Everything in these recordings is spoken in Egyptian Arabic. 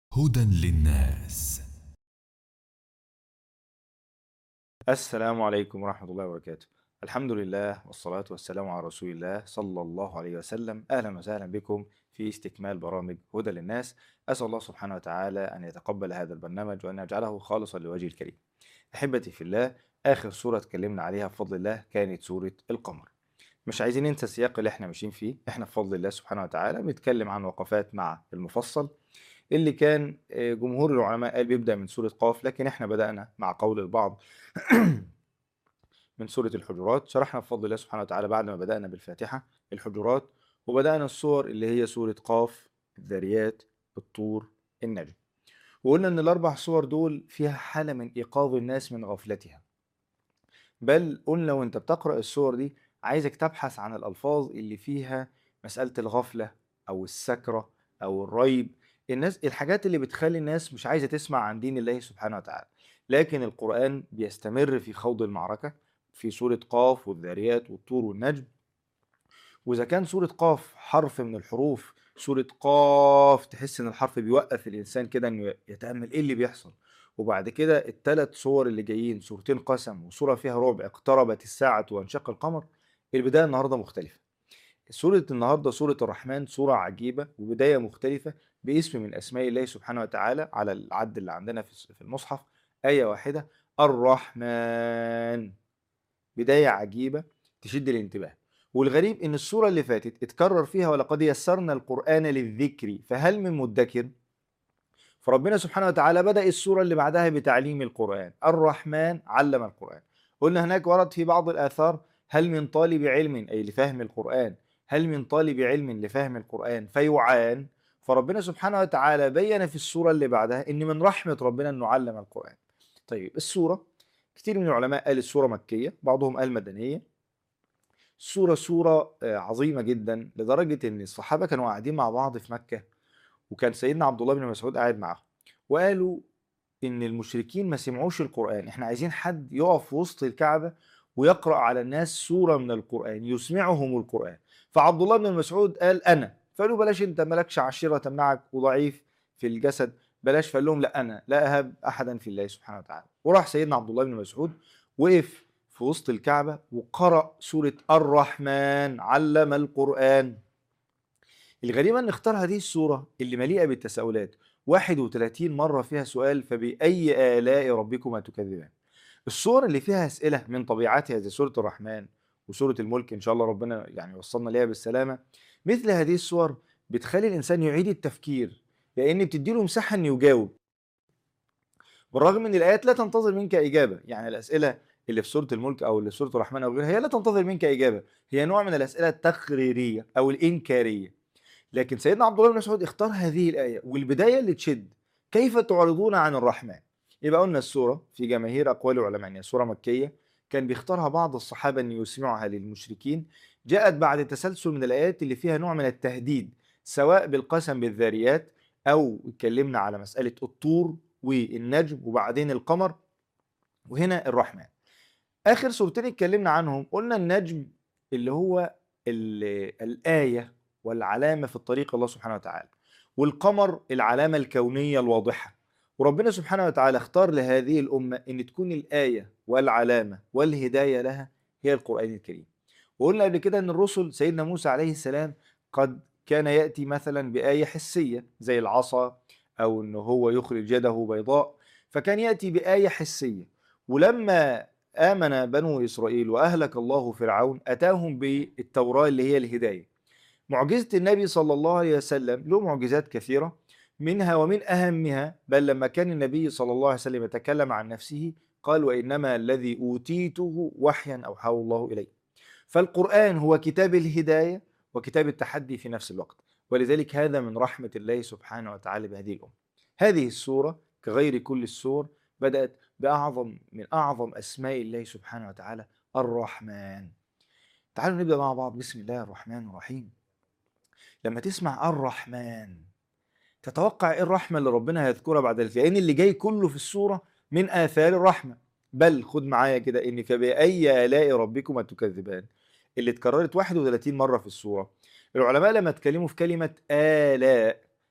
هدى للناس السلام عليكم ورحمة الله وبركاته الحمد لله والصلاة والسلام على رسول الله صلى الله عليه وسلم أهلا وسهلا بكم في استكمال برامج هدى للناس أسأل الله سبحانه وتعالى أن يتقبل هذا البرنامج وأن يجعله خالصا لوجه الكريم أحبتي في الله آخر سورة اتكلمنا عليها بفضل الله كانت سورة القمر مش عايزين ننسى السياق اللي احنا ماشيين فيه احنا بفضل الله سبحانه وتعالى بنتكلم عن وقفات مع المفصل اللي كان آه، جمهور العلماء قال بيبدأ من سورة قاف لكن احنا بدأنا مع قول البعض من سورة الحجرات شرحنا بفضل الله سبحانه وتعالى بعد ما بدأنا بالفاتحة الحجرات وبدأنا السور اللي هي سورة قاف الذاريات الطور النجم وقلنا ان الاربع سور دول فيها حالة من ايقاظ الناس من غفلتها بل قلنا وانت بتقرأ السور دي عايزك تبحث عن الالفاظ اللي فيها مسألة الغفلة او السكرة او الريب الناس الحاجات اللي بتخلي الناس مش عايزة تسمع عن دين الله سبحانه وتعالى لكن القرآن بيستمر في خوض المعركة في سورة قاف والذاريات والطور والنجم وإذا كان سورة قاف حرف من الحروف سورة قاف تحس إن الحرف بيوقف الإنسان كده إنه يتأمل إيه اللي بيحصل وبعد كده الثلاث صور اللي جايين سورتين قسم وسورة فيها رعب اقتربت الساعة وانشق القمر البداية النهاردة مختلفة سورة النهاردة سورة الرحمن سورة عجيبة وبداية مختلفة باسم من أسماء الله سبحانه وتعالى على العد اللي عندنا في في المصحف آية واحدة الرحمن بداية عجيبة تشد الانتباه والغريب ان السورة اللي فاتت اتكرر فيها ولقد يسرنا القرآن للذكر فهل من مدكر فربنا سبحانه وتعالى بدأ السورة اللي بعدها بتعليم القرآن الرحمن علم القرآن قلنا هناك ورد في بعض الآثار هل من طالب علم أي لفهم القرآن هل من طالب علم لفهم القرآن فيعان فربنا سبحانه وتعالى بين في السورة اللي بعدها ان من رحمة ربنا انه علم القرآن طيب السورة كتير من العلماء قال السورة مكية بعضهم قال مدنية السورة سورة آه، عظيمة جدا لدرجة ان الصحابة كانوا قاعدين مع بعض في مكة وكان سيدنا عبد الله بن مسعود قاعد معاهم وقالوا ان المشركين ما سمعوش القرآن احنا عايزين حد يقف في وسط الكعبة ويقرأ على الناس سورة من القرآن يسمعهم القرآن فعبد الله بن مسعود قال انا فقالوا بلاش انت مالكش عشيرة تمنعك وضعيف في الجسد بلاش فقال لهم لا انا لا اهب احدا في الله سبحانه وتعالى وراح سيدنا عبد الله بن مسعود وقف في وسط الكعبة وقرأ سورة الرحمن علم القرآن الغريبة ان اختار هذه السورة اللي مليئة بالتساؤلات 31 مرة فيها سؤال فبأي آلاء ربكما تكذبان السور اللي فيها أسئلة من طبيعتها زي سورة الرحمن وسورة الملك إن شاء الله ربنا يعني وصلنا ليها بالسلامة مثل هذه السور بتخلي الإنسان يعيد التفكير لأن بتديله مساحة إنه يجاوب بالرغم ان الايات لا تنتظر منك اجابه يعني الاسئله اللي في سوره الملك او اللي في سوره الرحمن او غيرها هي لا تنتظر منك اجابه هي نوع من الاسئله التقريريه او الانكاريه لكن سيدنا عبد الله بن مسعود اختار هذه الايه والبدايه اللي تشد كيف تعرضون عن الرحمن يبقى قلنا السوره في جماهير اقوال العلماء ان هي سوره مكيه كان بيختارها بعض الصحابه ان يسمعها للمشركين جاءت بعد تسلسل من الايات اللي فيها نوع من التهديد سواء بالقسم بالذاريات او اتكلمنا على مساله الطور والنجم وبعدين القمر وهنا الرحمن اخر سورتين اتكلمنا عنهم قلنا النجم اللي هو ال- الايه والعلامه في الطريق الله سبحانه وتعالى والقمر العلامه الكونيه الواضحه وربنا سبحانه وتعالى اختار لهذه الامه ان تكون الايه والعلامه والهدايه لها هي القران الكريم وقلنا قبل كده ان الرسل سيدنا موسى عليه السلام قد كان ياتي مثلا بايه حسيه زي العصا او ان هو يخرج يده بيضاء فكان ياتي بايه حسيه ولما امن بنو اسرائيل واهلك الله فرعون اتاهم بالتوراه اللي هي الهدايه معجزه النبي صلى الله عليه وسلم له معجزات كثيره منها ومن اهمها بل لما كان النبي صلى الله عليه وسلم يتكلم عن نفسه قال وانما الذي اوتيته وحيا اوحاه الله الي فالقران هو كتاب الهدايه وكتاب التحدي في نفس الوقت ولذلك هذا من رحمة الله سبحانه وتعالى بهذه الأمة هذه السورة كغير كل السور بدأت بأعظم من أعظم أسماء الله سبحانه وتعالى الرحمن تعالوا نبدأ مع بعض بسم الله الرحمن الرحيم لما تسمع الرحمن تتوقع ايه الرحمة اللي ربنا هيذكرها بعد ذلك لأن اللي جاي كله في السورة من آثار الرحمة بل خد معايا كده إن فبأي آلاء ربكما تكذبان اللي اتكررت 31 مرة في السورة العلماء لما اتكلموا في كلمة آلاء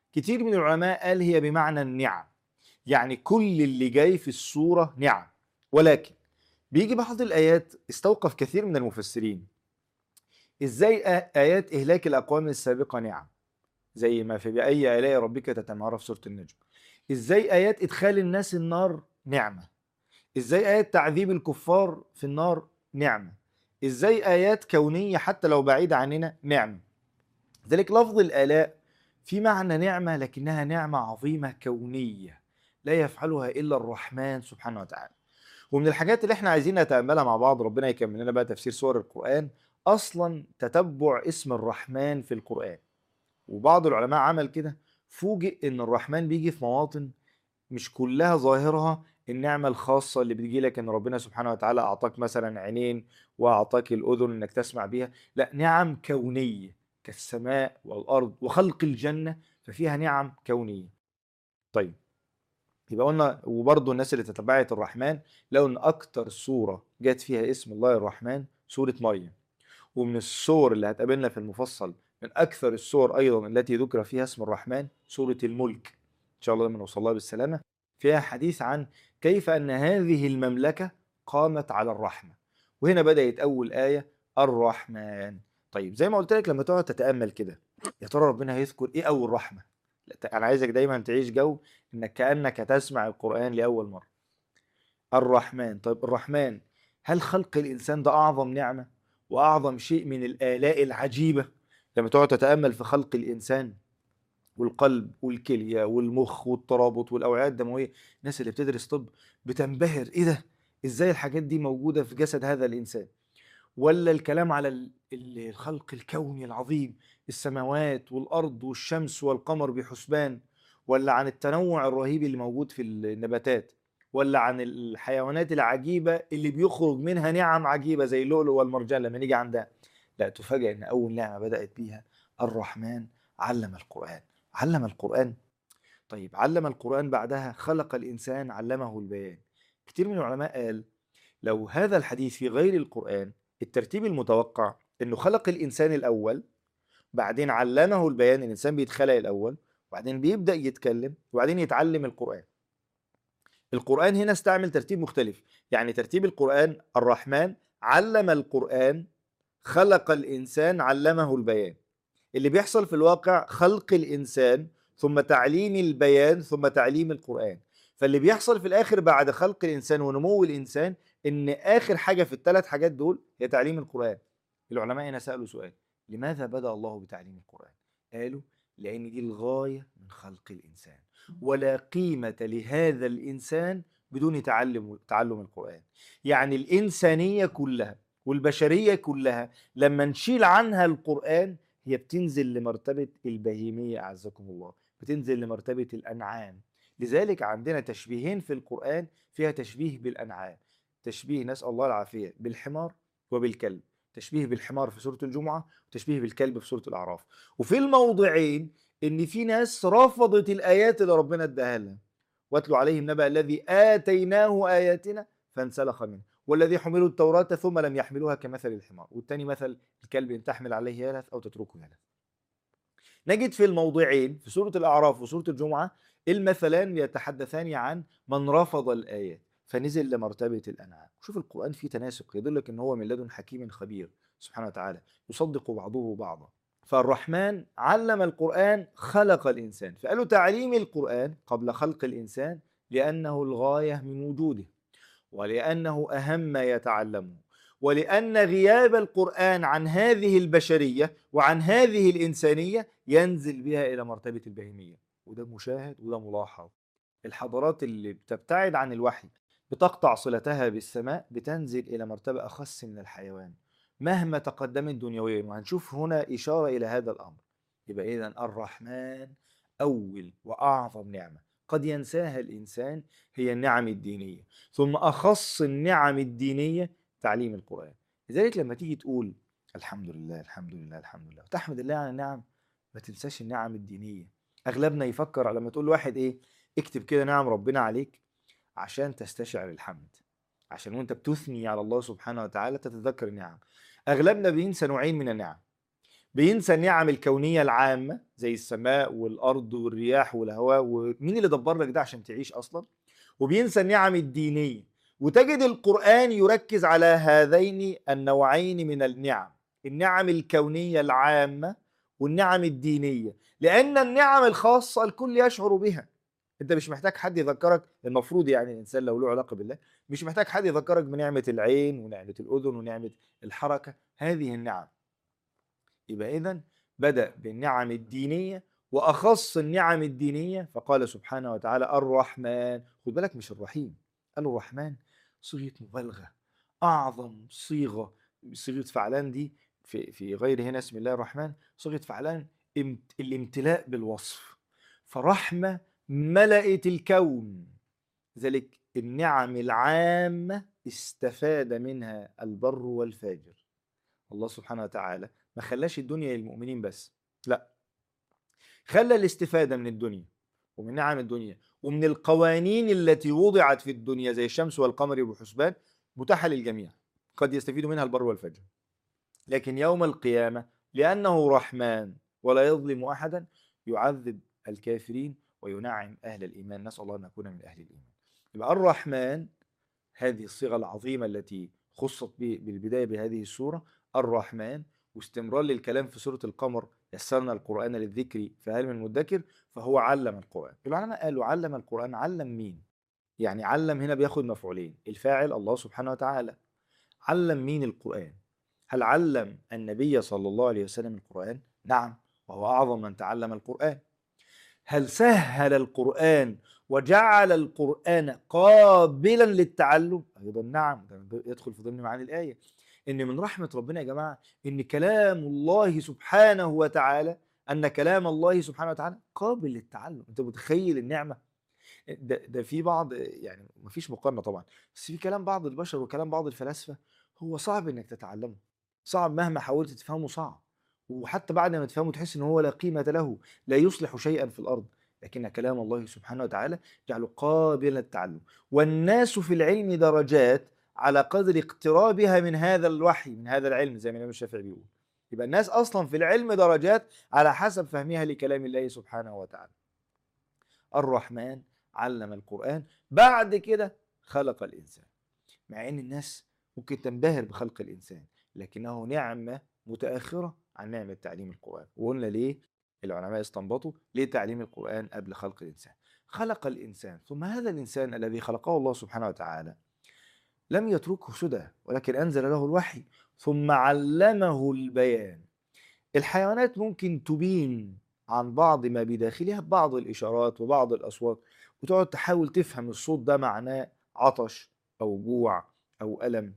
كتير من العلماء قال هي بمعنى النعم يعني كل اللي جاي في السورة نعم ولكن بيجي بعض الآيات استوقف كثير من المفسرين ازاي آ- آيات إهلاك الأقوام السابقة نعم زي ما في بأي آلاء ربك تتمارى في سورة النجم ازاي آيات إدخال الناس النار نعمة ازاي آيات تعذيب الكفار في النار نعمة ازاي آيات كونية حتى لو بعيدة عننا نعمة ذلك لفظ الآلاء في معنى نعمة لكنها نعمة عظيمة كونية لا يفعلها إلا الرحمن سبحانه وتعالى ومن الحاجات اللي احنا عايزين نتأملها مع بعض ربنا يكمل لنا بقى تفسير سور القرآن أصلا تتبع اسم الرحمن في القرآن وبعض العلماء عمل كده فوجئ ان الرحمن بيجي في مواطن مش كلها ظاهرها النعمة الخاصة اللي بتجي لك ان ربنا سبحانه وتعالى اعطاك مثلا عينين واعطاك الاذن انك تسمع بيها لا نعم كونية كالسماء والارض وخلق الجنة ففيها نعم كونية طيب يبقى قلنا وبرضه الناس اللي تتبعت الرحمن لو ان اكتر سورة جت فيها اسم الله الرحمن سورة مريم ومن السور اللي هتقابلنا في المفصل من اكثر السور ايضا التي ذكر فيها اسم الرحمن سورة الملك ان شاء الله لما نوصل لها بالسلامة فيها حديث عن كيف ان هذه المملكة قامت على الرحمة وهنا بدأت اول آية الرحمن طيب زي ما قلت لك لما تقعد تتأمل كده يا ترى ربنا هيذكر ايه اول رحمة لا، انا عايزك دايما تعيش جو انك كأنك تسمع القرآن لأول مرة الرحمن طيب الرحمن هل خلق الإنسان ده أعظم نعمة وأعظم شيء من الآلاء العجيبة لما تقعد تتأمل في خلق الإنسان والقلب والكلية والمخ والترابط والأوعية الدموية الناس اللي بتدرس طب بتنبهر إيه ده إزاي الحاجات دي موجودة في جسد هذا الإنسان ولا الكلام على ال- ال- الخلق الكوني العظيم السماوات والأرض والشمس والقمر بحسبان ولا عن التنوع الرهيب اللي موجود في النباتات ولا عن الحيوانات العجيبة اللي بيخرج منها نعم عجيبة زي اللؤلؤ والمرجان لما نيجي عندها لا تفاجأ ان اول نعمة بدأت بيها الرحمن علم القرآن علم القرآن طيب علم القرآن بعدها خلق الإنسان علمه البيان كتير من العلماء قال لو هذا الحديث في غير القرآن الترتيب المتوقع انه خلق الإنسان الأول بعدين علمه البيان الإنسان بيتخلق الأول وبعدين بيبدأ يتكلم وبعدين يتعلم القرآن القرآن هنا استعمل ترتيب مختلف يعني ترتيب القرآن الرحمن علم القرآن خلق الإنسان علمه البيان اللي بيحصل في الواقع خلق الإنسان ثم تعليم البيان ثم تعليم القرآن فاللي بيحصل في الآخر بعد خلق الإنسان ونمو الإنسان إن آخر حاجة في الثلاث حاجات دول هي تعليم القرآن العلماء هنا سألوا سؤال لماذا بدأ الله بتعليم القرآن قالوا لأن دي الغاية من خلق الإنسان ولا قيمة لهذا الإنسان بدون تعلم تعلم القرآن يعني الإنسانية كلها والبشرية كلها لما نشيل عنها القرآن هي بتنزل لمرتبة البهيمية أعزكم الله بتنزل لمرتبة الأنعام لذلك عندنا تشبيهين في القرآن فيها تشبيه بالأنعام تشبيه نسأل الله العافية بالحمار وبالكلب تشبيه بالحمار في سورة الجمعة وتشبيه بالكلب في سورة الأعراف وفي الموضعين ان في ناس رفضت الايات اللي ربنا اداها لها واتلو عليهم نبأ الذي اتيناه اياتنا فانسلخ منه والذي حملوا التوراة ثم لم يحملوها كمثل الحمار والتاني مثل الكلب ان تحمل عليه يلهث او تتركه يلهث نجد في الموضعين في سورة الأعراف وسورة الجمعة المثلان يتحدثان عن من رفض الآيات فنزل لمرتبة الأنعام شوف القرآن فيه تناسق يدلك أن هو من لدن حكيم خبير سبحانه وتعالى يصدق بعضه بعضا فالرحمن علم القرآن خلق الإنسان فقالوا تعليم القرآن قبل خلق الإنسان لأنه الغاية من وجوده ولأنه أهم ما يتعلمه ولأن غياب القرآن عن هذه البشرية وعن هذه الإنسانية ينزل بها إلى مرتبة البهيمية وده مشاهد وده ملاحظ الحضارات اللي بتبتعد عن الوحي بتقطع صلتها بالسماء بتنزل إلى مرتبة أخس من الحيوان مهما تقدمت دنيويا وهنشوف هنا إشارة إلى هذا الأمر يبقى إذا الرحمن أول وأعظم نعمة قد ينساها الإنسان هي النعم الدينية ثم أخص النعم الدينية تعليم القرآن لذلك لما تيجي تقول الحمد لله الحمد لله الحمد لله وتحمد الله على النعم ما تنساش النعم الدينية أغلبنا يفكر على لما تقول لواحد إيه اكتب كده نعم ربنا عليك عشان تستشعر الحمد عشان وانت بتثني على الله سبحانه وتعالى تتذكر النعم اغلبنا بينسى نوعين من النعم بينسى النعم الكونية العامة زي السماء والأرض والرياح والهواء ومين اللي دبر لك ده عشان تعيش أصلا وبينسى النعم الدينية وتجد القرآن يركز على هذين النوعين من النعم النعم الكونية العامة والنعم الدينية لأن النعم الخاصة الكل يشعر بها انت مش محتاج حد يذكرك المفروض يعني الانسان لو له علاقه بالله مش محتاج حد يذكرك بنعمه العين ونعمه الاذن ونعمه الحركه هذه النعم يبقى اذا بدا بالنعم الدينيه واخص النعم الدينيه فقال سبحانه وتعالى الرحمن خد بالك مش الرحيم قال الرحمن صيغه مبالغه اعظم صيغه صيغه فعلان دي في في غير هنا اسم الله الرحمن صيغه فعلان امت- الامتلاء بالوصف فرحمه ملأت الكون ذلك النعم العامة استفاد منها البر والفاجر الله سبحانه وتعالى ما خلاش الدنيا للمؤمنين بس لا خلى الاستفادة من الدنيا ومن نعم الدنيا ومن القوانين التي وضعت في الدنيا زي الشمس والقمر والحسبان متاحة للجميع قد يستفيد منها البر والفجر لكن يوم القيامة لأنه رحمن ولا يظلم أحدا يعذب الكافرين وينعم أهل الإيمان نسأل الله أن نكون من أهل الإيمان يبقى الرحمن هذه الصيغة العظيمة التي خصت ب- بالبداية بهذه السورة الرحمن واستمرار للكلام في سورة القمر يسرنا القرآن للذكر فهل من مدكر فهو علم القرآن العلماء قالوا علم القرآن علم مين يعني علم هنا بياخد مفعولين الفاعل الله سبحانه وتعالى علم مين القرآن هل علم النبي صلى الله عليه وسلم القرآن نعم وهو أعظم من تعلم القرآن هل سهل القرآن وجعل القرآن قابلا للتعلم أيضا نعم ده يدخل في ضمن معاني الآية إن من رحمة ربنا يا جماعة إن كلام الله سبحانه وتعالى أن كلام الله سبحانه وتعالى قابل للتعلم أنت متخيل النعمة ده, ده في بعض يعني مفيش مقارنة طبعا بس في كلام بعض البشر وكلام بعض الفلاسفة هو صعب إنك تتعلمه صعب مهما حاولت تفهمه صعب وحتى بعد ما تفهمه تحس إن هو لا قيمة له لا يصلح شيئا في الأرض لكن كلام الله سبحانه وتعالى جعله قابلا للتعلم والناس في العلم درجات على قدر اقترابها من هذا الوحي من هذا العلم زي ما الإمام الشافعي بيقول يبقى الناس أصلا في العلم درجات على حسب فهمها لكلام الله سبحانه وتعالى الرحمن علم القرآن بعد كده خلق الإنسان مع إن الناس ممكن تنبهر بخلق الإنسان لكنه نعمة متأخرة عن نعمة تعليم القرآن وقلنا ليه العلماء استنبطوا ليه تعليم القرآن قبل خلق الإنسان خلق الإنسان ثم هذا الإنسان الذي خلقه الله سبحانه وتعالى لم يتركه سدى ولكن أنزل له الوحي ثم علمه البيان الحيوانات ممكن تبين عن بعض ما بداخلها بعض الإشارات وبعض الأصوات وتقعد تحاول تفهم الصوت ده معناه عطش أو جوع أو ألم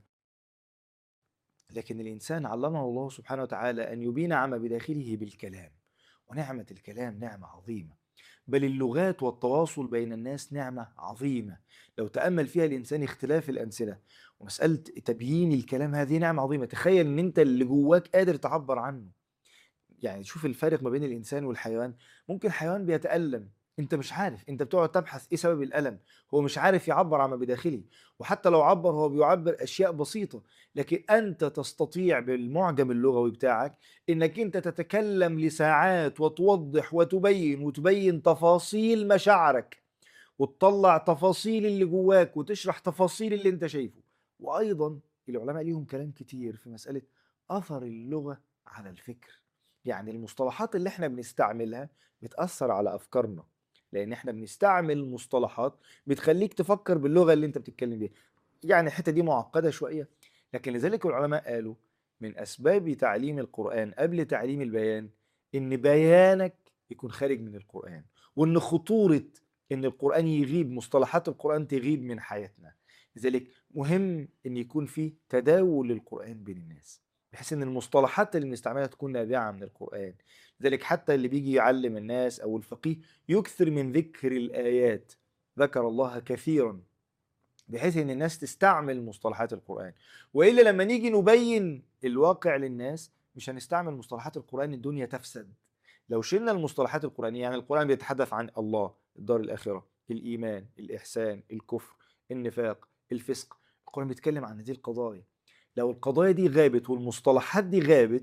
لكن الإنسان علمه الله سبحانه وتعالى أن يبين عما بداخله بالكلام ونعمة الكلام نعمة عظيمة بل اللغات والتواصل بين الناس نعمة عظيمة لو تأمل فيها الإنسان اختلاف الأمثلة ومسألة تبيين الكلام هذه نعمة عظيمة تخيل أن أنت اللي جواك قادر تعبر عنه يعني شوف الفارق ما بين الإنسان والحيوان ممكن حيوان بيتألم انت مش عارف انت بتقعد تبحث ايه سبب الالم هو مش عارف يعبر عما بداخله وحتى لو عبر هو بيعبر اشياء بسيطه لكن انت تستطيع بالمعجم اللغوي بتاعك انك انت تتكلم لساعات وتوضح وتبين وتبين تفاصيل مشاعرك وتطلع تفاصيل اللي جواك وتشرح تفاصيل اللي انت شايفه وايضا العلماء ليهم كلام كتير في مساله اثر اللغه على الفكر يعني المصطلحات اللي احنا بنستعملها بتاثر على افكارنا لان احنا بنستعمل مصطلحات بتخليك تفكر باللغه اللي انت بتتكلم بيها يعني الحته دي معقده شويه لكن لذلك العلماء قالوا من اسباب تعليم القران قبل تعليم البيان ان بيانك يكون خارج من القران وان خطوره ان القران يغيب مصطلحات القران تغيب من حياتنا لذلك مهم ان يكون في تداول للقران بين الناس بحيث ان المصطلحات اللي بنستعملها تكون نابعه من القران لذلك حتى اللي بيجي يعلم الناس او الفقيه يكثر من ذكر الايات ذكر الله كثيرا بحيث ان الناس تستعمل مصطلحات القران والا لما نيجي نبين الواقع للناس مش هنستعمل مصطلحات القران الدنيا تفسد لو شلنا المصطلحات القرانيه يعني القران بيتحدث عن الله الدار الاخره الايمان الاحسان الكفر النفاق الفسق القران بيتكلم عن هذه القضايا لو القضايا دي غابت والمصطلحات دي غابت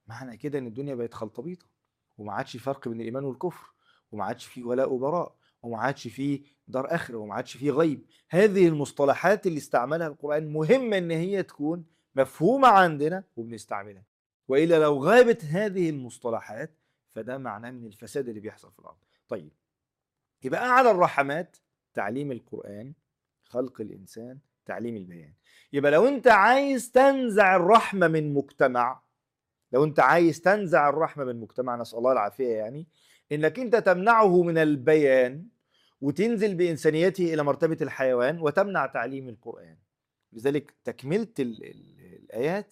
معنى كده ان الدنيا بقت خلطبيطه وما عادش في فرق بين الايمان والكفر وما عادش في ولاء وبراء وما عادش في دار اخره وما عادش في غيب هذه المصطلحات اللي استعملها القران مهمه ان هي تكون مفهومه عندنا وبنستعملها والا لو غابت هذه المصطلحات فده معناه من الفساد اللي بيحصل في الارض طيب يبقى اعلى الرحمات تعليم القران خلق الانسان تعليم البيان يبقى لو انت عايز تنزع الرحمه من مجتمع لو انت عايز تنزع الرحمه من مجتمع نسال الله العافيه يعني انك انت تمنعه من البيان وتنزل بانسانيته الى مرتبه الحيوان وتمنع تعليم القران لذلك تكمله ال ال الايات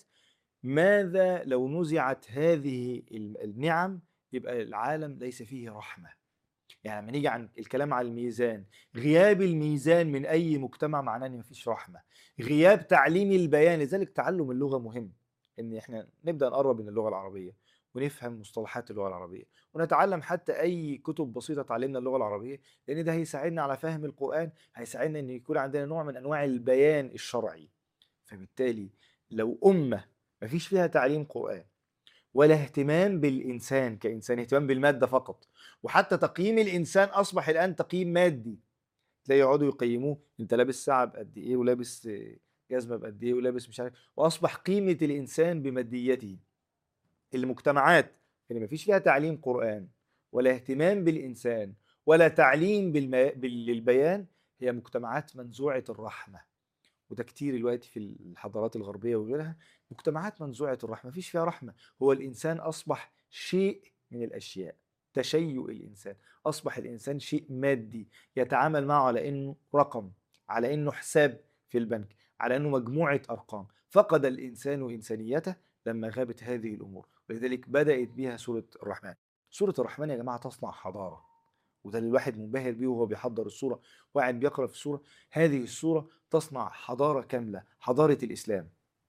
ماذا لو نزعت هذه ال- النعم يبقى العالم ليس فيه رحمه يعني لما نيجي عن الكلام عن الميزان غياب الميزان من اي مجتمع معناه ان مفيش رحمه غياب تعليم البيان لذلك تعلم اللغه مهم ان احنا نبدا نقرب من اللغه العربيه ونفهم مصطلحات اللغه العربيه ونتعلم حتى اي كتب بسيطه تعلمنا اللغه العربيه لان ده هيساعدنا على فهم القران هيساعدنا ان يكون عندنا نوع من انواع البيان الشرعي فبالتالي لو امه مفيش فيها تعليم قران ولا اهتمام بالانسان كانسان اهتمام بالماده فقط وحتى تقييم الانسان اصبح الان تقييم مادي تلاقي يقعدوا يقيموه انت لابس ساعه بقد ايه ولابس آه، جزمه بقد ايه ولابس مش عارف واصبح قيمه الانسان بماديته المجتمعات اللي ما فيش فيها تعليم قران ولا اهتمام بالانسان ولا تعليم بالما... بال- للبيان هي مجتمعات منزوعه الرحمه وده كتير دلوقتي في الحضارات الغربيه وغيرها مجتمعات منزوعه الرحمه مفيش فيها رحمه هو الانسان اصبح شيء من الاشياء تشيؤ الانسان اصبح الانسان شيء مادي يتعامل معه على انه رقم على انه حساب في البنك على انه مجموعه ارقام فقد الانسان انسانيته لما غابت هذه الامور ولذلك بدات بها سوره الرحمن سوره الرحمن يا جماعه تصنع حضاره وده اللي الواحد منبهر بيه وهو بيحضر السوره وقاعد بيقرا في السوره هذه السوره تصنع حضاره كامله حضاره الاسلام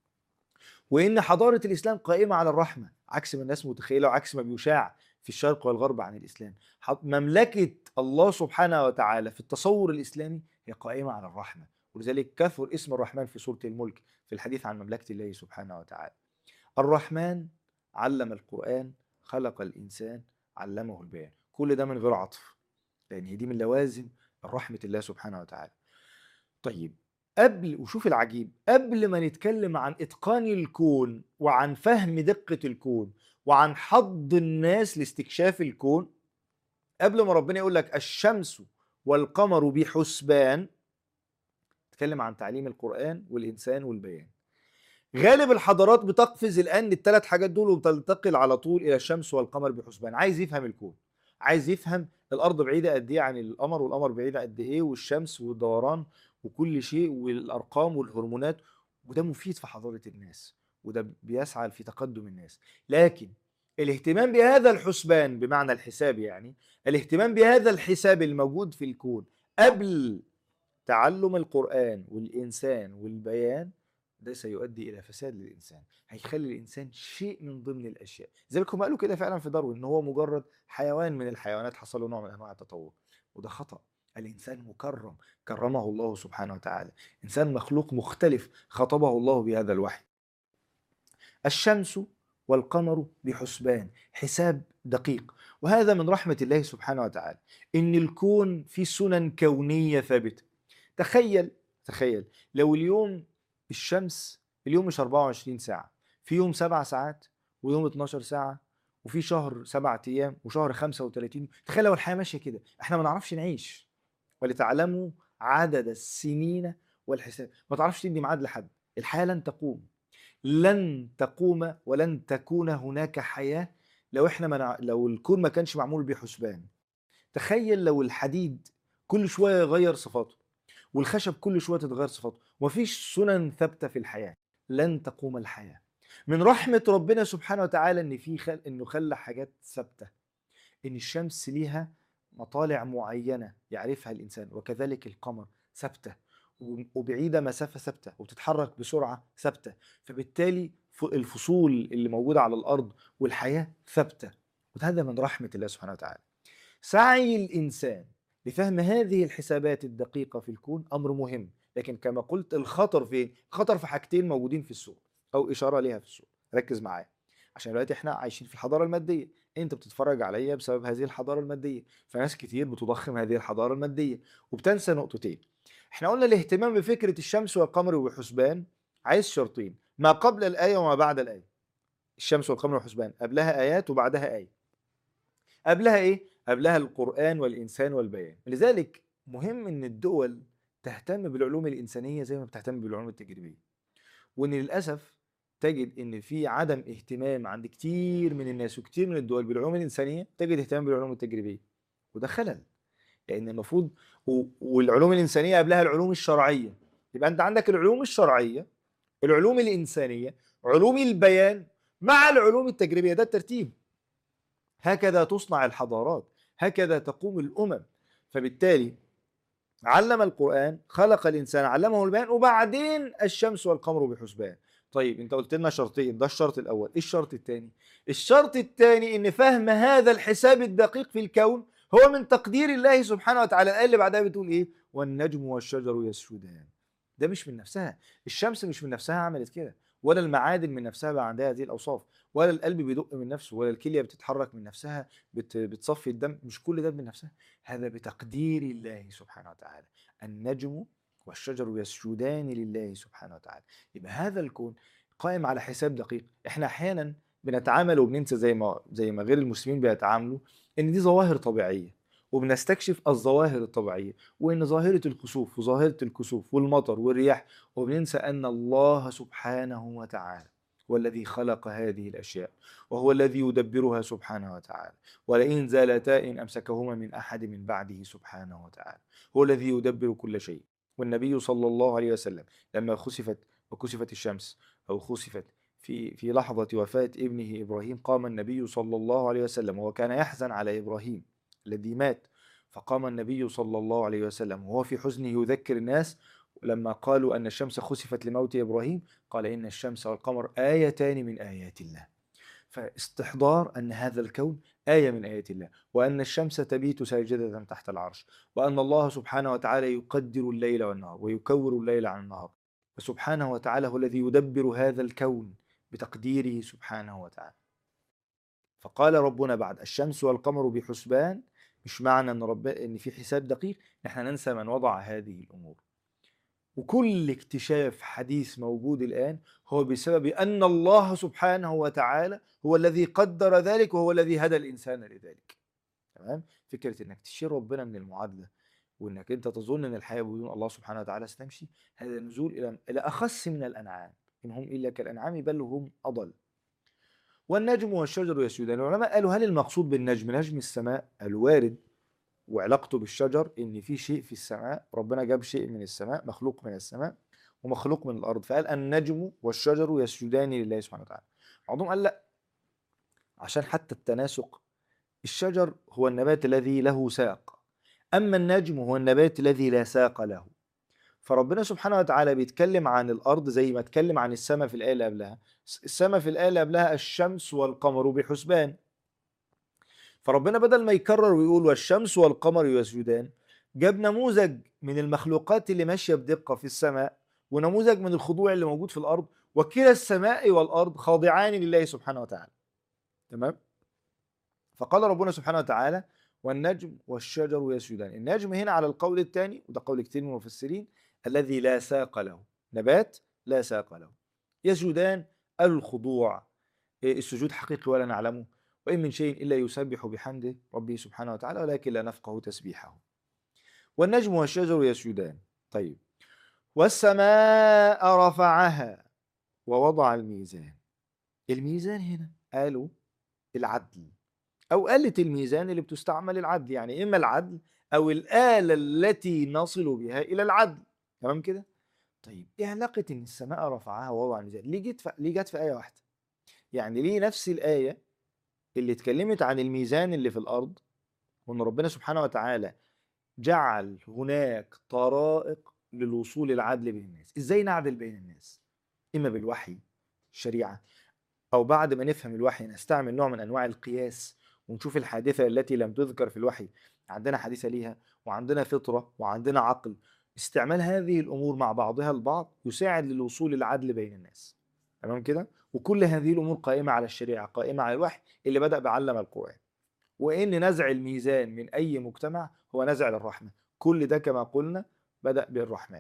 وان حضاره الاسلام قائمه على الرحمه عكس ما الناس متخيله وعكس ما بيشاع في الشرق والغرب عن الاسلام ح- مملكه الله سبحانه وتعالى في التصور الاسلامي هي قائمه على الرحمه ولذلك كثر اسم الرحمن في سوره الملك في الحديث عن مملكه الله سبحانه وتعالى الرحمن علم القران خلق الانسان علمه البيان كل ده من غير عطف لان هي دي من لوازم رحمه الله سبحانه وتعالى طيب قبل وشوف العجيب قبل ما نتكلم عن اتقان الكون وعن فهم دقه الكون وعن حض الناس لاستكشاف الكون قبل ما ربنا يقول لك الشمس والقمر بحسبان تكلم عن تعليم القرآن والإنسان والبيان غالب الحضارات بتقفز الآن للثلاث حاجات دول وبتنتقل على طول إلى الشمس والقمر بحسبان عايز يفهم الكون عايز يفهم الأرض بعيدة قد إيه عن القمر والقمر بعيدة قد إيه والشمس والدوران وكل شيء والأرقام والهرمونات وده مفيد في حضارة الناس وده بيسعى في تقدم الناس لكن الاهتمام بهذا الحسبان بمعنى الحساب يعني الاهتمام بهذا الحساب الموجود في الكون قبل تعلم القرآن والإنسان والبيان ده سيؤدي إلى فساد للإنسان هيخلي الإنسان شيء من ضمن الأشياء لذلك هم قالوا كده فعلا في داروين إن هو مجرد حيوان من الحيوانات حصل له نوع من أنواع التطور وده خطأ الإنسان مكرم كرمه الله سبحانه وتعالى إنسان مخلوق مختلف خطبه الله بهذا الوحي الشمس والقمر بحسبان حساب دقيق وهذا من رحمة الله سبحانه وتعالى إن الكون فيه سنن كونية ثابتة تخيل تخيل لو اليوم الشمس اليوم مش 24 ساعة في يوم سبع ساعات ويوم 12 ساعة وفي شهر سبعة أيام وشهر 35 تخيل لو الحياة ماشية كده احنا ما نعرفش نعيش ولتعلموا عدد السنين والحساب ما تعرفش تدي ميعاد لحد الحياة لن تقوم لن تقوم ولن تكون هناك حياة لو احنا منع... لو الكون ما كانش معمول بحسبان تخيل لو الحديد كل شوية يغير صفاته والخشب كل شوية تتغير صفاته ومفيش سنن ثابتة في الحياة لن تقوم الحياة من رحمة ربنا سبحانه وتعالى ان في خل... انه خلى حاجات ثابتة ان الشمس ليها مطالع معينة يعرفها الانسان وكذلك القمر ثابتة وبعيدة مسافة ثابتة وبتتحرك بسرعة ثابتة فبالتالي ف- الفصول اللي موجودة على الأرض والحياة ثابتة وهذا من رحمة الله سبحانه وتعالى سعي الإنسان لفهم هذه الحسابات الدقيقة في الكون أمر مهم لكن كما قلت الخطر فين؟ الخطر في حاجتين موجودين في السوق أو إشارة ليها في السوق ركز معايا عشان دلوقتي احنا عايشين في الحضاره الماديه انت بتتفرج عليا بسبب هذه الحضاره الماديه فناس كتير بتضخم هذه الحضاره الماديه وبتنسى نقطتين احنا قلنا الاهتمام بفكره الشمس والقمر والحسبان عايز شرطين ما قبل الايه وما بعد الايه الشمس والقمر والحسبان قبلها ايات وبعدها ايه قبلها ايه قبلها القران والانسان والبيان لذلك مهم ان الدول تهتم بالعلوم الانسانيه زي ما بتهتم بالعلوم التجريبيه وان للاسف تجد ان في عدم اهتمام عند كتير من الناس وكتير من الدول بالعلوم الانسانيه تجد اهتمام بالعلوم التجريبيه وده خلل لان المفروض و- والعلوم الانسانيه قبلها العلوم الشرعيه يبقى انت عندك العلوم الشرعيه العلوم الانسانيه علوم البيان مع العلوم التجريبيه ده الترتيب هكذا تصنع الحضارات هكذا تقوم الامم فبالتالي علم القرآن خلق الإنسان علمه البيان وبعدين الشمس والقمر بحسبان طيب انت قلت لنا شرطين ده الشرط الأول ايه الشرط الثاني الشرط الثاني ان فهم هذا الحساب الدقيق في الكون هو من تقدير الله سبحانه وتعالى الآية اللي بعدها بتقول ايه والنجم والشجر يسجدان ده مش من نفسها الشمس مش من نفسها عملت كده ولا المعادن من نفسها بقى عندها هذه الأوصاف ولا القلب بيدق من نفسه ولا الكلية بتتحرك من نفسها بت بتصفي الدم مش كل ده من نفسها هذا بتقدير الله سبحانه وتعالى النجم والشجر يسجدان لله سبحانه وتعالى يبقى هذا الكون قائم على حساب دقيق احنا احيانا بنتعامل وبننسى زي ما زي ما غير المسلمين بيتعاملوا ان دي ظواهر طبيعيه وبنستكشف الظواهر الطبيعيه وان ظاهره الخسوف وظاهره الكسوف والمطر والرياح وبننسى ان الله سبحانه وتعالى هو الذي خلق هذه الاشياء وهو الذي يدبرها سبحانه وتعالى ولئن زالتا إن أمسكهما من أحد من بعده سبحانه وتعالى هو الذي يدبر كل شيء والنبي صلى الله عليه وسلم لما خسفت وكسفت الشمس أو خسفت في في لحظة وفاة ابنه إبراهيم قام النبي صلى الله عليه وسلم وكان يحزن على إبراهيم الذي مات فقام النبي صلى الله عليه وسلم وهو في حزنه يذكر الناس لما قالوا أن الشمس خسفت لموت إبراهيم قال إن الشمس والقمر آيتان من آيات الله فاستحضار أن هذا الكون آية من آيات الله وأن الشمس تبيت ساجدة تحت العرش وأن الله سبحانه وتعالى يقدر الليل والنهار ويكور الليل عن النهار فسبحانه وتعالى هو الذي يدبر هذا الكون بتقديره سبحانه وتعالى فقال ربنا بعد الشمس والقمر بحسبان مش معنى ان رب ان في حساب دقيق نحن ننسى من وضع هذه الامور وكل اكتشاف حديث موجود الان هو بسبب ان الله سبحانه وتعالى هو الذي قدر ذلك وهو الذي هدى الانسان لذلك تمام فكره انك تشير ربنا من المعادله وانك انت تظن ان الحياه بدون الله سبحانه وتعالى ستمشي هذا نزول الى الى اخس من الانعام ان هم الا كالانعام بل هم اضل والنجم والشجر يسجدان العلماء قالوا هل المقصود بالنجم نجم السماء الوارد وعلاقته بالشجر ان في شيء في السماء ربنا جاب شيء من السماء مخلوق من السماء ومخلوق من الارض فقال النجم والشجر يسجدان لله سبحانه وتعالى بعضهم قال لا عشان حتى التناسق الشجر هو النبات الذي له ساق اما النجم هو النبات الذي لا ساق له فربنا سبحانه وتعالى بيتكلم عن الارض زي ما اتكلم عن السماء في الايه اللي قبلها السماء في الايه اللي قبلها الشمس والقمر بحسبان فربنا بدل ما يكرر ويقول والشمس والقمر يسجدان جاب نموذج من المخلوقات اللي ماشيه بدقه في السماء ونموذج من الخضوع اللي موجود في الارض وكلا السماء والارض خاضعان لله سبحانه وتعالى تمام فقال ربنا سبحانه وتعالى والنجم والشجر يسجدان النجم هنا على القول الثاني وده قول كتير من المفسرين الذي لا ساق له نبات لا ساق له يسجدان الخضوع إيه السجود حقيقي ولا نعلمه وإن من شيء إلا يسبح بحمده ربه سبحانه وتعالى ولكن لا نفقه تسبيحه والنجم والشجر يسجدان طيب والسماء رفعها ووضع الميزان الميزان هنا قالوا العدل أو آلة الميزان اللي بتستعمل العدل يعني إما العدل أو الآلة التي نصل بها إلى العدل تمام كده؟ طيب إيه علاقة إن السماء رفعها ووضع الميزان؟ ليه جت في ليه جت في آية واحدة؟ يعني ليه نفس الآية اللي اتكلمت عن الميزان اللي في الأرض وإن ربنا سبحانه وتعالى جعل هناك طرائق للوصول العدل بين الناس، إزاي نعدل بين الناس؟ إما بالوحي الشريعة أو بعد ما نفهم الوحي نستعمل نوع من أنواع القياس ونشوف الحادثة التي لم تذكر في الوحي عندنا حادثة ليها وعندنا فطرة وعندنا عقل استعمال هذه الأمور مع بعضها البعض يساعد للوصول للعدل بين الناس تمام كده وكل هذه الامور قائمه على الشريعه قائمه على الوحي اللي بدا بعلم القران وان نزع الميزان من اي مجتمع هو نزع للرحمه كل ده كما قلنا بدا بالرحمن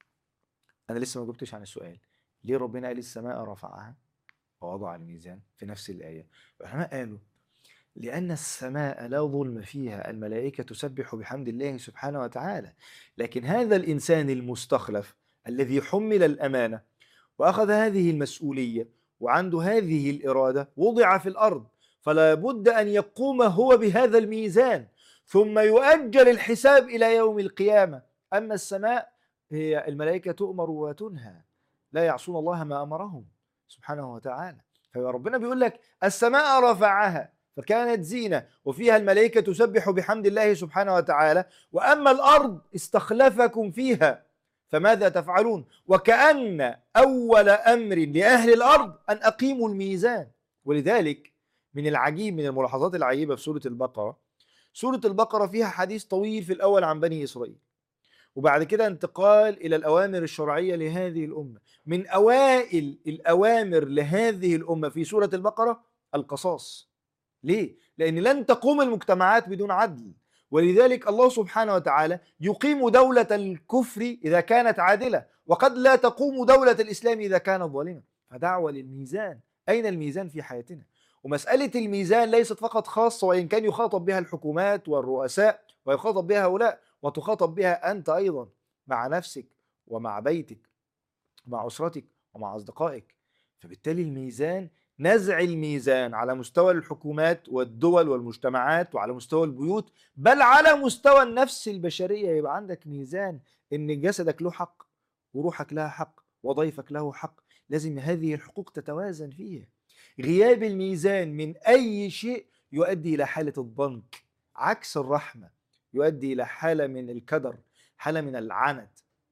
انا لسه ما جبتش عن السؤال ليه ربنا قال السماء رفعها ووضع الميزان في نفس الايه العلماء قالوا لأن السماء لا ظلم فيها الملائكة تسبح بحمد الله سبحانه وتعالى لكن هذا الإنسان المستخلف الذي حمل الأمانة وأخذ هذه المسؤولية وعنده هذه الإرادة وضع في الأرض فلا بد أن يقوم هو بهذا الميزان ثم يؤجل الحساب إلى يوم القيامة أما السماء هي الملائكة تؤمر وتنهى لا يعصون الله ما أمرهم سبحانه وتعالى فربنا بيقول لك السماء رفعها فكانت زينة وفيها الملائكة تسبح بحمد الله سبحانه وتعالى وأما الأرض استخلفكم فيها فماذا تفعلون وكأن أول أمر لأهل الأرض أن أقيموا الميزان ولذلك من العجيب من الملاحظات العجيبة في سورة البقرة سورة البقرة فيها حديث طويل في الأول عن بني إسرائيل وبعد كده انتقال إلى الأوامر الشرعية لهذه الأمة من أوائل الأوامر لهذه الأمة في سورة البقرة القصاص ليه؟ لأن لن تقوم المجتمعات بدون عدل ولذلك الله سبحانه وتعالى يقيم دولة الكفر إذا كانت عادلة وقد لا تقوم دولة الإسلام إذا كانت ظالمة فدعوة للميزان أين الميزان في حياتنا؟ ومسألة الميزان ليست فقط خاصة وإن كان يخاطب بها الحكومات والرؤساء ويخاطب بها هؤلاء وتخاطب بها أنت أيضا مع نفسك ومع بيتك مع أسرتك ومع أصدقائك فبالتالي الميزان نزع الميزان على مستوى الحكومات والدول والمجتمعات وعلى مستوى البيوت بل على مستوى النفس البشرية يبقى عندك ميزان إن جسدك له حق وروحك لها حق وضيفك له حق لازم هذه الحقوق تتوازن فيها غياب الميزان من أي شيء يؤدي إلى حالة الضنك عكس الرحمة يؤدي إلى حالة من الكدر حالة من العنت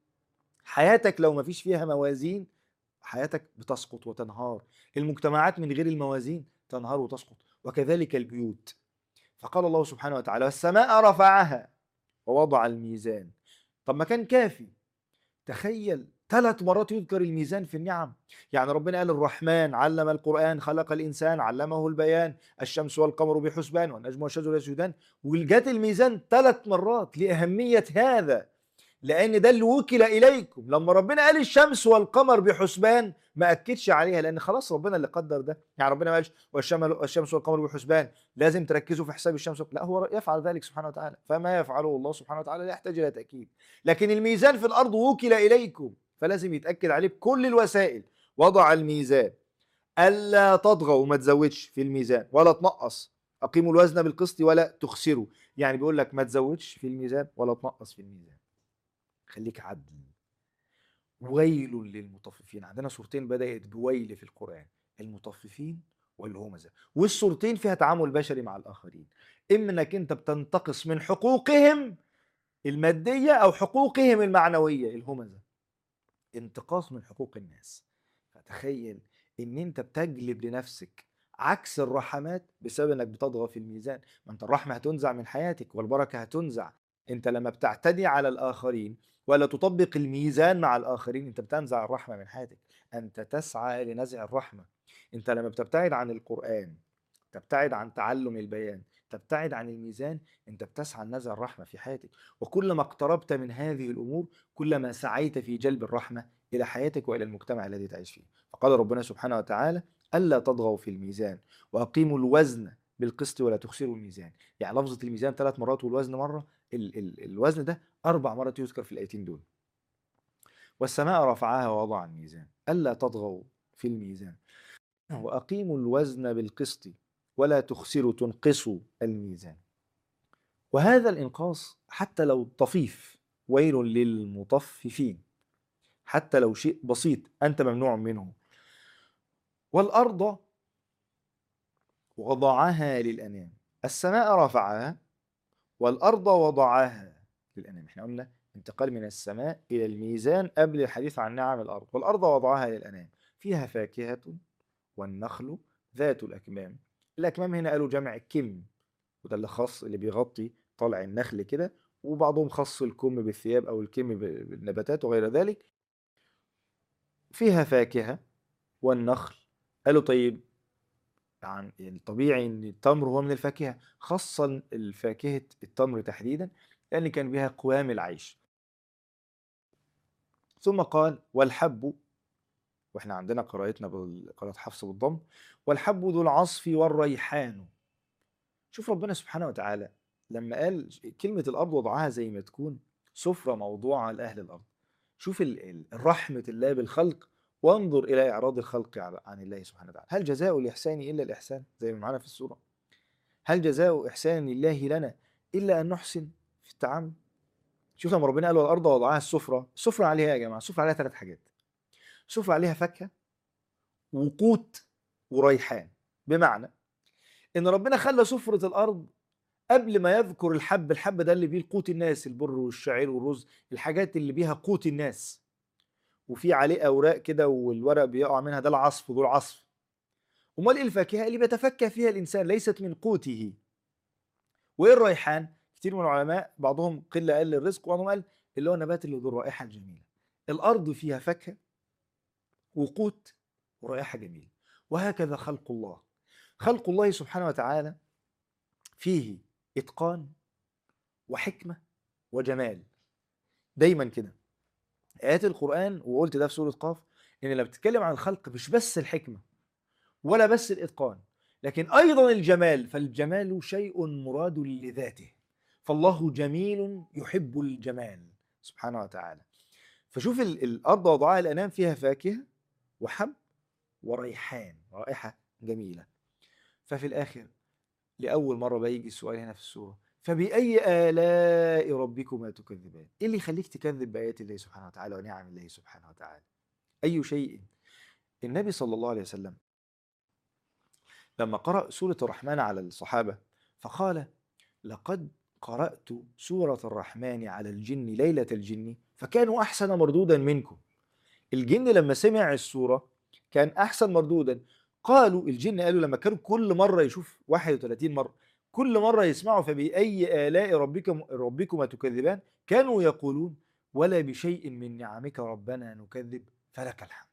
حياتك لو ما فيش فيها موازين حياتك بتسقط وتنهار المجتمعات من غير الموازين تنهار وتسقط وكذلك البيوت فقال الله سبحانه وتعالى والسماء رفعها ووضع الميزان طب ما كان كافي تخيل ثلاث مرات يذكر الميزان في النعم يعني ربنا قال الرحمن علم القرآن خلق الإنسان علمه البيان الشمس والقمر بحسبان والنجم والشجر يسجدان وجات الميزان ثلاث مرات لأهمية هذا لان ده اللي وكل اليكم لما ربنا قال الشمس والقمر بحسبان ما اكدش عليها لان خلاص ربنا اللي قدر ده يعني ربنا ما قالش والشمس والقمر بحسبان لازم تركزوا في حساب الشمس لا هو يفعل ذلك سبحانه وتعالى فما يفعله الله سبحانه وتعالى لا يحتاج الى تاكيد لكن الميزان في الارض وكل اليكم فلازم يتاكد عليه بكل الوسائل وضع الميزان الا تطغوا وما تزودش في الميزان ولا تنقص اقيموا الوزن بالقسط ولا تخسروا يعني بيقول لك ما تزودش في الميزان ولا تنقص في الميزان خليك عدل ويل للمطففين عندنا صورتين بدأت بويل في القرآن المطففين والهمزة والصورتين فيها تعامل بشري مع الآخرين إما إنك أنت بتنتقص من حقوقهم المادية أو حقوقهم المعنوية الهمزة انتقاص من حقوق الناس فتخيل إن أنت بتجلب لنفسك عكس الرحمات بسبب انك بتضغى في الميزان ما انت الرحمه هتنزع من حياتك والبركه هتنزع انت لما بتعتدي على الاخرين ولا تطبق الميزان مع الآخرين أنت بتنزع الرحمة من حياتك أنت تسعى لنزع الرحمة أنت لما بتبتعد عن القرآن تبتعد عن تعلم البيان تبتعد عن الميزان أنت بتسعى لنزع الرحمة في حياتك وكلما اقتربت من هذه الأمور كلما سعيت في جلب الرحمة إلى حياتك وإلى المجتمع الذي تعيش فيه فقال ربنا سبحانه وتعالى ألا تطغوا في الميزان وأقيموا الوزن بالقسط ولا تخسروا الميزان يعني لفظة الميزان ثلاث مرات والوزن مرة ال ال الوزن ده أربع مرات يذكر في الآيتين دول والسماء رفعها ووضع الميزان ألا تطغوا في الميزان وأقيموا الوزن بالقسط ولا تخسروا تنقصوا الميزان وهذا الإنقاص حتى لو طفيف ويل للمطففين حتى لو شيء بسيط أنت ممنوع منه والأرض وضعها للأنام السماء رفعها والأرض وضعها للأنام احنا قلنا انتقال من السماء إلى الميزان قبل الحديث عن نعم الأرض والأرض وضعها للأنام فيها فاكهة والنخل ذات الأكمام الأكمام هنا قالوا جمع كم وده اللي خاص اللي بيغطي طالع النخل كده وبعضهم خص الكم بالثياب أو الكم بالنباتات وغير ذلك فيها فاكهة والنخل قالوا طيب يعني الطبيعي ان التمر هو من الفاكهه خاصه الفاكهه التمر تحديدا لان كان بها قوام العيش ثم قال والحب واحنا عندنا قراءتنا بقراءة حفص بالضم والحب ذو العصف والريحان شوف ربنا سبحانه وتعالى لما قال كلمة الأرض وضعها زي ما تكون سفرة موضوعة لأهل الأرض شوف ال- ال- رحمة الله بالخلق وانظر إلى إعراض الخلق على- عن الله سبحانه وتعالى هل جزاء الإحسان إلا الإحسان زي ما معانا في السورة هل جزاء إحسان الله لنا إلا أن نحسن في التعامل شوف لما ربنا قال والأرض وضعها السفرة السفرة عليها إيه يا جماعة السفرة عليها ثلاث حاجات سفرة عليها فاكهة وقوت وريحان بمعنى ان ربنا خلى سفرة الارض قبل ما يذكر الحب الحب ده اللي بيه قوت الناس البر والشعير والرز الحاجات اللي بيها قوت الناس وفي عليه اوراق كده والورق بيقع منها ده العصف ذو العصف امال ايه الفاكهه اللي بيتفكه فيها الانسان ليست من قوته وايه الريحان كتير من العلماء بعضهم قله قال الرزق وبعضهم قال اللي هو النبات اللي ذو الرائحه الجميله الارض فيها فاكهه وقوت ورائحه جميله وهكذا خلق الله خلق الله سبحانه وتعالى فيه اتقان وحكمه وجمال دايما كده ايات القران وقلت ده في سوره قاف ان لما بتتكلم عن الخلق مش بس الحكمه ولا بس الاتقان لكن ايضا الجمال فالجمال شيء مراد لذاته فالله جميل يحب الجمال سبحانه وتعالى فشوف ال- الارض وضعها الانام فيها فاكهه وحب وريحان رائحه جميله ففي الاخر لاول مره بيجي السؤال هنا في السوره فباي الاء ربكما تكذبان ايه اللي يخليك تكذب بايات الله سبحانه وتعالى ونعم الله سبحانه وتعالى اي شيء النبي صلى الله عليه وسلم لما قرأ سورة الرحمن على الصحابة فقال لقد قرأت سورة الرحمن على الجن ليلة الجن فكانوا أحسن مردودا منكم الجن لما سمع السورة كان أحسن مردودا قالوا الجن قالوا لما كانوا كل مرة يشوف 31 مرة كل مرة يسمعوا فبأي آلاء ربكم ربكما تكذبان كانوا يقولون ولا بشيء من نعمك ربنا نكذب فلك الحمد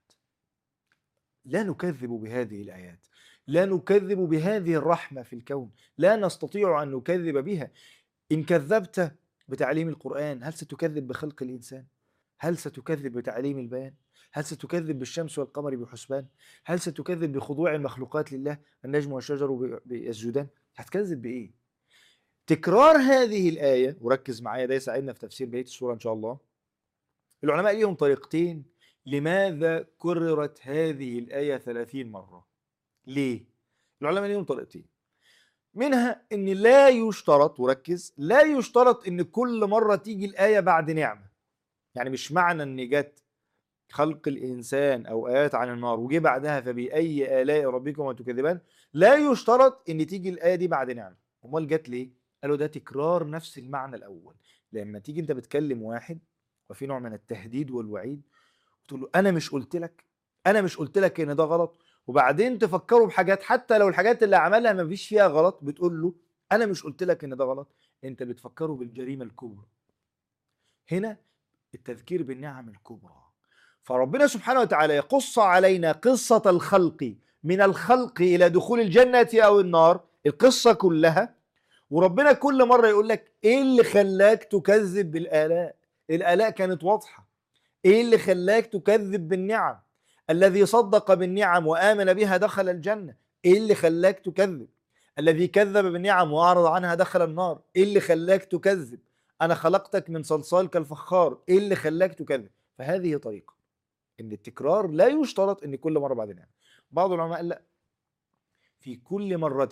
لا نكذب بهذه الآيات لا نكذب بهذه الرحمة في الكون لا نستطيع أن نكذب بها إن كذبت بتعليم القرآن هل ستكذب بخلق الإنسان؟ هل ستكذب بتعليم البيان؟ هل ستكذب بالشمس والقمر بحسبان؟ هل ستكذب بخضوع المخلوقات لله النجم والشجر ب- بيسجدان؟ هتكذب بإيه؟ تكرار هذه الآية وركز معايا ده يساعدنا في تفسير بقية السورة إن شاء الله العلماء ليهم طريقتين لماذا كررت هذه الآية 30 مرة ليه؟ العلماء ليهم طريقتين منها ان لا يشترط وركز لا يشترط ان كل مره تيجي الايه بعد نعمه يعني مش معنى ان جت خلق الانسان او ايات عن النار وجي بعدها فباي الاء ربكما تكذبان لا يشترط ان تيجي الايه دي بعد نعمه امال جت ليه قالوا ده تكرار نفس المعنى الاول لما تيجي انت بتكلم واحد وفي نوع من التهديد والوعيد وتقول له انا مش قلت لك انا مش قلت لك ان ده غلط وبعدين تفكروا بحاجات حتى لو الحاجات اللي عملها ما فيش فيها غلط بتقول له انا مش قلت لك ان ده غلط انت بتفكره بالجريمه الكبرى هنا التذكير بالنعم الكبرى فربنا سبحانه وتعالى يقص علينا قصه الخلق من الخلق الى دخول الجنه او النار القصه كلها وربنا كل مره يقول لك ايه اللي خلاك تكذب بالالاء الالاء كانت واضحه ايه اللي خلاك تكذب بالنعم الذي صدق بالنعم وآمن بها دخل الجنة إيه اللي خلاك تكذب الذي كذب بالنعم وأعرض عنها دخل النار إيه اللي خلاك تكذب أنا خلقتك من صلصال كالفخار إيه اللي خلاك تكذب فهذه طريقة إن التكرار لا يشترط إن كل مرة بعد نعمة بعض العلماء قال لا في كل مرة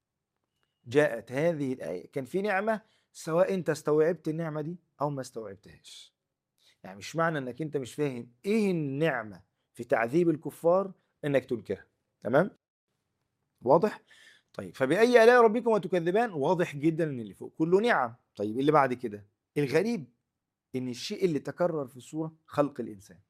جاءت هذه الآية كان في نعمة سواء أنت استوعبت النعمة دي أو ما استوعبتهاش يعني مش معنى انك انت مش فاهم ايه النعمه في تعذيب الكفار انك تنكرها تمام واضح طيب فباي الاء ربكما تكذبان واضح جدا ان اللي فوق كله نعم طيب إيه اللي بعد كده الغريب ان الشيء اللي تكرر في السوره خلق الانسان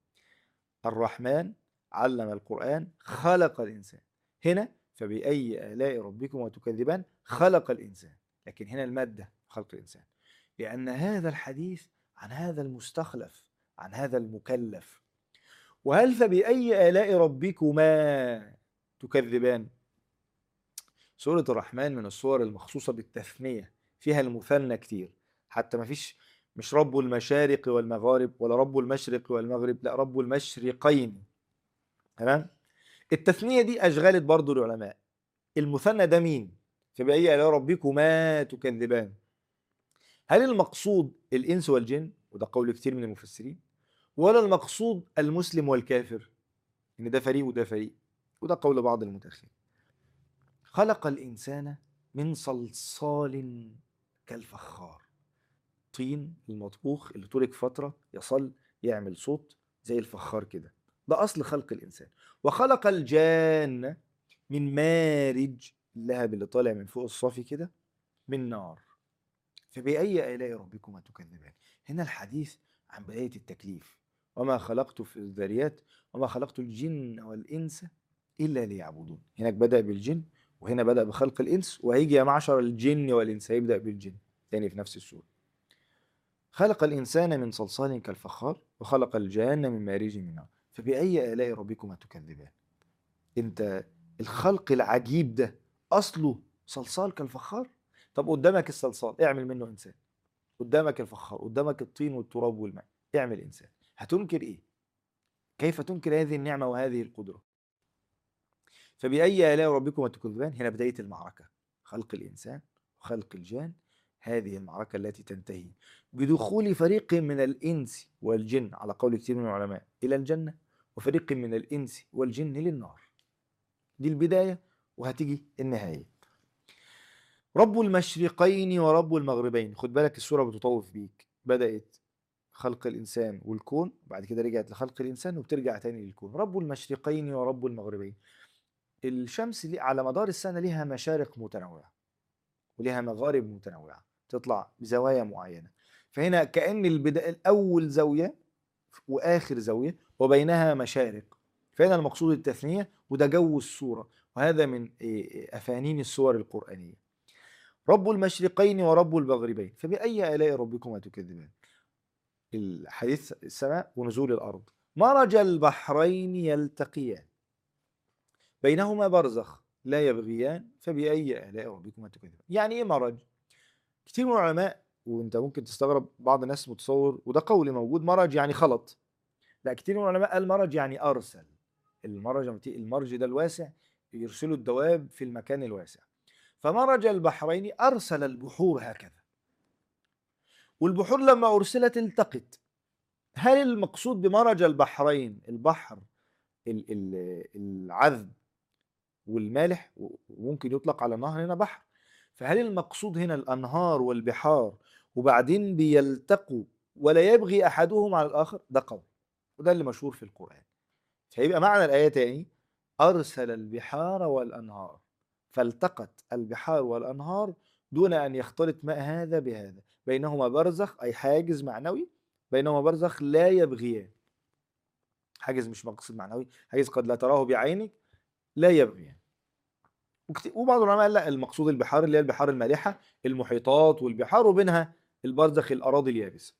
الرحمن علم القران خلق الانسان هنا فباي الاء ربكما تكذبان خلق الانسان لكن هنا الماده خلق الانسان لان هذا الحديث عن هذا المستخلف عن هذا المكلف وهل فبأي آلاء ربكما تكذبان سورة الرحمن من الصور المخصوصة بالتثنية فيها المثنى كتير حتى ما فيش مش رب المشارق والمغارب ولا رب المشرق والمغرب لا رب المشرقين تمام التثنية دي أشغلت برضو العلماء المثنى ده مين فبأي آلاء ربكما تكذبان هل المقصود الإنس والجن وده قول كتير من المفسرين ولا المقصود المسلم والكافر إن ده فريق وده فريق وده قول بعض المتأخرين خلق الإنسان من صلصال كالفخار طين المطبوخ اللي ترك فترة يصل يعمل صوت زي الفخار كده ده أصل خلق الإنسان وخلق الجان من مارج اللهب اللي طالع من فوق الصافي كده من نار فبأي آلاء ربكما تكذبان هنا الحديث عن بداية التكليف وما خلقت في الذريات وما خلقت الجن والإنس إلا ليعبدون هناك بدأ بالجن وهنا بدأ بخلق الإنس وهيجي يا معشر الجن والإنس هيبدأ بالجن تاني في نفس السورة خلق الإنسان من صلصال كالفخار وخلق الجان من مارج من نار فبأي آلاء ربكما تكذبان انت الخلق العجيب ده أصله صلصال كالفخار طب قدامك الصلصال اعمل منه إنسان قدامك الفخار قدامك الطين والتراب والماء اعمل إنسان هتنكر إيه كيف تنكر هذه النعمة وهذه القدرة فبأي آلاء ربكما تكذبان هنا بداية المعركة خلق الإنسان وخلق الجان هذه المعركة التي تنتهي بدخول فريق من الإنس والجن على قول كثير من العلماء إلى الجنة وفريق من الإنس والجن للنار دي البداية وهتيجي النهاية رب المشرقين ورب المغربين خد بالك السورة بتطوف بيك بدأت خلق الإنسان والكون بعد كده رجعت لخلق الإنسان وبترجع تاني للكون رب المشرقين ورب المغربين الشمس لي- على مدار السنة ليها مشارق متنوعة وليها مغارب متنوعة تطلع بزوايا معينة فهنا كأن البداية الأول زاوية وآخر زاوية وبينها مشارق فهنا المقصود التثنية وده جو السورة وهذا من إيه، إيه، أفانين السور القرآنية رب المشرقين ورب المغربين فبأي آلاء ربكما تكذبان الحديث السماء ونزول الأرض مرج البحرين يلتقيان بينهما برزخ لا يبغيان فبأي آلاء ربكما تكذبان يعني إيه مرج؟ كتير من العلماء وانت ممكن تستغرب بعض الناس متصور وده قول موجود مرج يعني خلط لا كتير من العلماء قال مرج يعني أرسل المرج لما تيجي- المرج ده الواسع يرسلوا الدواب في المكان الواسع فمرج البحرين أرسل البحور هكذا والبحور لما أرسلت التقت هل المقصود بمرج البحرين البحر ال- ال- العذب والمالح وممكن يطلق على نهر هنا بحر فهل المقصود هنا الأنهار والبحار وبعدين بيلتقوا ولا يبغي أحدهم على الآخر ده قول وده اللي مشهور في القرآن فيبقى معنى الآية تاني أرسل البحار والأنهار فالتقت البحار والأنهار دون أن يختلط ماء هذا بهذا بينهما برزخ أي حاجز معنوي بينهما برزخ لا يبغيان حاجز مش مقصد معنوي حاجز قد لا تراه بعينك لا يبغيان وكت- وبعض العلماء قال لا المقصود البحار اللي هي البحار المالحة المحيطات والبحار وبينها البرزخ الأراضي اليابسة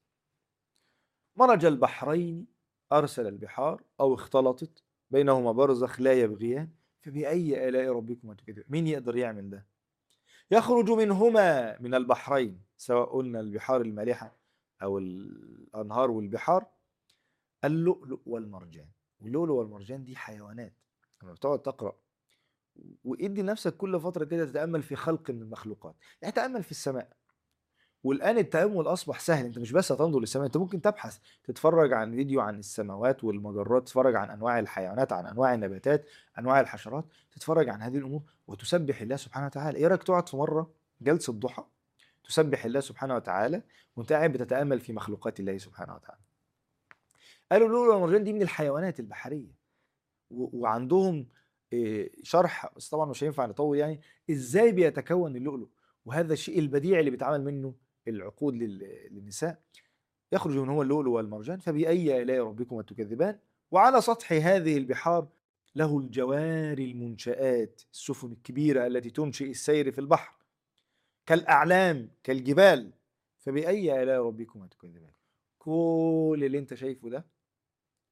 مرج البحرين أرسل البحار أو اختلطت بينهما برزخ لا يبغيان فبأي آلاء ربكما تكذبان مين يقدر يعمل ده يخرج منهما من البحرين سواء قلنا البحار المالحة أو الأنهار والبحار اللؤلؤ والمرجان واللؤلؤ والمرجان دي حيوانات لما بتقعد تقرأ وادي نفسك كل فترة كده تتأمل في خلق من المخلوقات يعني تأمل في السماء والآن التأمل أصبح سهل أنت مش بس هتنظر للسماء أنت ممكن تبحث تتفرج عن فيديو عن السماوات والمجرات تتفرج عن أنواع الحيوانات عن أنواع النباتات أنواع الحشرات تتفرج عن هذه الأمور وتسبح الله سبحانه وتعالى إيه رأيك تقعد في مرة جلسة ضحى تسبح الله سبحانه وتعالى وأنت قاعد بتتأمل في مخلوقات الله سبحانه وتعالى قالوا اللؤلؤ والمرجان دي من الحيوانات البحرية و- وعندهم إيه، شرح بس طبعا مش هينفع نطول يعني ازاي بيتكون اللؤلؤ وهذا الشيء البديع اللي بيتعمل منه العقود لل- للنساء يخرج من هو اللؤلؤ والمرجان فبأي آلاء ربكما تكذبان وعلى سطح هذه البحار له الجوار المنشآت السفن الكبيرة التي تنشئ السير في البحر كالأعلام كالجبال فبأي آلاء ربكما تكذبان كل اللي انت شايفه ده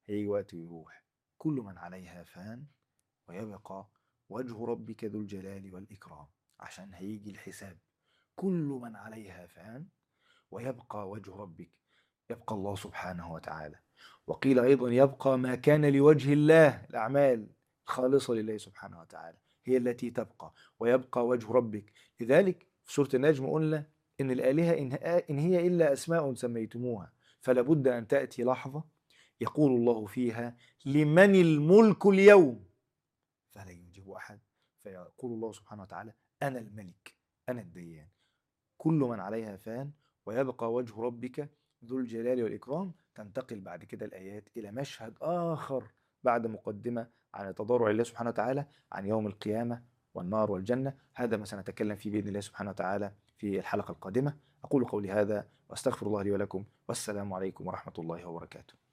هيجي وقت ويروح كل من عليها فان ويبقى وجه ربك ذو الجلال والإكرام عشان هيجي الحساب كل من عليها فان ويبقى وجه ربك يبقى الله سبحانه وتعالى وقيل أيضا يبقى ما كان لوجه الله الأعمال خالصة لله سبحانه وتعالى هي التي تبقى ويبقى وجه ربك لذلك في سورة النجم قلنا إن الآلهة إن- إن هي إلا أسماء سميتموها فلا بد أن تأتي لحظة يقول الله فيها لمن الملك اليوم فلا ينجب أحد فيقول الله سبحانه وتعالى أنا الملك أنا الديان كل من عليها فان ويبقى وجه ربك ذو الجلال والإكرام تنتقل بعد كده الآيات إلى مشهد آخر بعد مقدمة عن تضرع الله سبحانه وتعالى عن يوم القيامة والنار والجنة هذا ما سنتكلم فيه بإذن الله سبحانه وتعالى في الحلقة القادمة أقول قولي هذا وأستغفر الله لي ولكم والسلام عليكم ورحمة الله وبركاته